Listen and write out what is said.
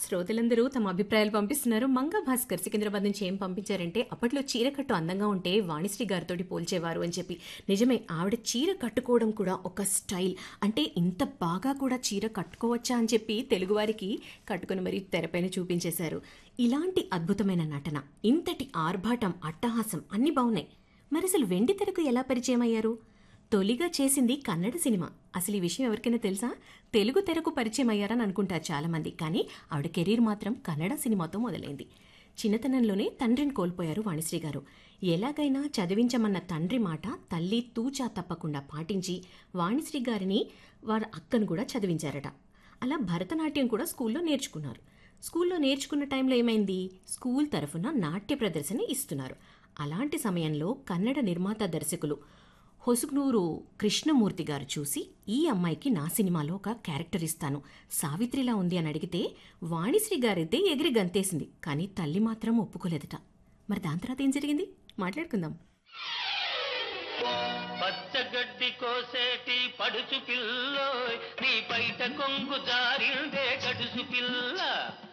శ్రోతలందరూ తమ అభిప్రాయాలు పంపిస్తున్నారు మంగా భాస్కర్ సికింద్రాబాద్ నుంచి ఏం పంపించారంటే అప్పట్లో చీర కట్టు అందంగా ఉంటే వాణిశ్రీ గారితో పోల్చేవారు అని చెప్పి నిజమే ఆవిడ చీర కట్టుకోవడం కూడా ఒక స్టైల్ అంటే ఇంత బాగా కూడా చీర కట్టుకోవచ్చా అని చెప్పి తెలుగువారికి కట్టుకుని మరి తెరపైన చూపించేశారు ఇలాంటి అద్భుతమైన నటన ఇంతటి ఆర్భాటం అట్టహాసం అన్ని బాగున్నాయి మరి అసలు వెండి తెరకు ఎలా పరిచయం అయ్యారు తొలిగా చేసింది కన్నడ సినిమా అసలు ఈ విషయం ఎవరికైనా తెలుసా తెలుగు తెరకు పరిచయం అయ్యారని అనుకుంటారు చాలామంది కానీ ఆవిడ కెరీర్ మాత్రం కన్నడ సినిమాతో మొదలైంది చిన్నతనంలోనే తండ్రిని కోల్పోయారు వాణిశ్రీ గారు ఎలాగైనా చదివించమన్న తండ్రి మాట తల్లి తూచా తప్పకుండా పాటించి వాణిశ్రీ గారిని వారి అక్కను కూడా చదివించారట అలా భరతనాట్యం కూడా స్కూల్లో నేర్చుకున్నారు స్కూల్లో నేర్చుకున్న టైంలో ఏమైంది స్కూల్ తరఫున నాట్య ప్రదర్శన ఇస్తున్నారు అలాంటి సమయంలో కన్నడ నిర్మాత దర్శకులు హొసుగ్నూరు కృష్ణమూర్తి గారు చూసి ఈ అమ్మాయికి నా సినిమాలో ఒక క్యారెక్టర్ ఇస్తాను సావిత్రిలా ఉంది అని అడిగితే వాణిశ్రీ గారైతే ఎగిరి గంతేసింది కానీ తల్లి మాత్రం ఒప్పుకోలేదట మరి దాని తర్వాత ఏం జరిగింది మాట్లాడుకుందాం పచ్చగడ్డి కోసేటి పడుచు పిల్లోయ్ నీ బయట కొంగు జారిందే గడుసు పిల్ల